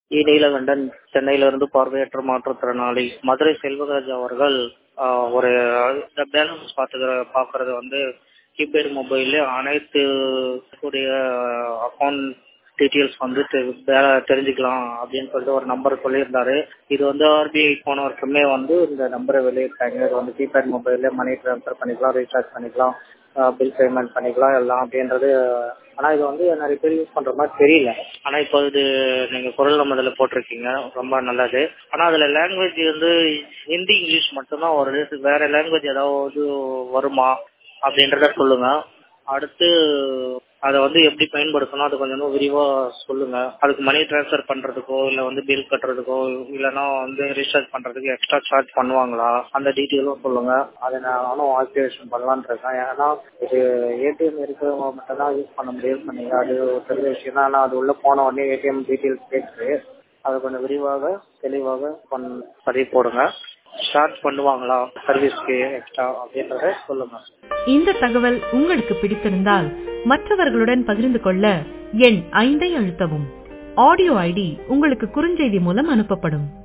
இ நீலகண்டன் சென்னையிலிருந்து பார்வையற்ற மாற்றுத்திறனாளி மதுரை செல்வராஜ் அவர்கள் ஆஹ், ஒரு இந்த பேலன்ஸ் பார்த்துக்கிற பார்க்கறது வந்து கீபேட் மொபைல்ல அனைத்து கூடிய அக்கௌண்ட் டீட்டெயில்ஸ் வந்து தெ- தெ- தெரிஞ்சுக்கலாம் அப்படின்னு சொல்லிட்டு ஒரு நம்பர் சொல்லியிருந்தாரு இது வந்து ஆர்பிஐ போன வருஷமே வந்து இந்த நம்பரை வெளியிட்டாங்க இது வந்து கீபேட் மொபைல்ல மணி ட்ரான்ஸ்ஃபர் பண்ணிக்கலாம் ரீசார்ஜ் பண்ணிக்கலாம் பில் பேமெண்ட் பண்ணிக்கலாம் எல்லாம் அப்படின்றது ஆனா இது வந்து நிறைய பேர் யூஸ் பண்ற மாதிரி தெரியல ஆனா இப்போ இது நீங்க குரல் நம்மதுல போட்டிருக்கீங்க ரொம்ப நல்லது ஆனா அதுல லாங்குவேஜ் வந்து ஹிந்தி இங்கிலீஷ் மட்டும்தான் வருது வேற லாங்குவேஜ் ஏதாவது வருமா அப்படின்றத சொல்லுங்க அடுத்து அதை வந்து எப்படி பயன்படுத்தணும் அது கொஞ்சம் இன்னும் விரிவா சொல்லுங்க அதுக்கு மணி ட்ரான்ஸ்ஃபர் பண்றதுக்கோ இல்ல வந்து பில் கட்டுறதுக்கோ இல்லைன்னா வந்து ரீசார்ஜ் பண்றதுக்கு எக்ஸ்ட்ரா சார்ஜ் பண்ணுவாங்களா அந்த டீட்டெயிலும் சொல்லுங்க அதை நானும் ஆக்டிவேஷன் பண்ணலான்னு இருக்கேன் ஏன்னா இது ஏடிஎம் இருக்கிறவங்க மட்டும் தான் யூஸ் பண்ண முடியும் பண்ணீங்க அது ஒரு பெரிய விஷயம் தான் ஆனா அது உள்ள போன உடனே ஏடிஎம் டீட்டெயில்ஸ் கேட்குது அதை கொஞ்சம் விரிவாக தெளிவாக பண் பதிவு போடுங்க சார்ஜ் பண்ணுவாங்களா சர்வீஸ்க்கு எக்ஸ்ட்ரா அப்படின்றத சொல்லுங்க இந்த தகவல் உங்களுக்கு பிடித்திருந்தால் மற்றவர்களுடன் பகிர்ந்து கொள்ள எண் ஐந்தை அழுத்தவும் ஆடியோ ஐடி உங்களுக்கு குறுஞ்செய்தி மூலம் அனுப்பப்படும்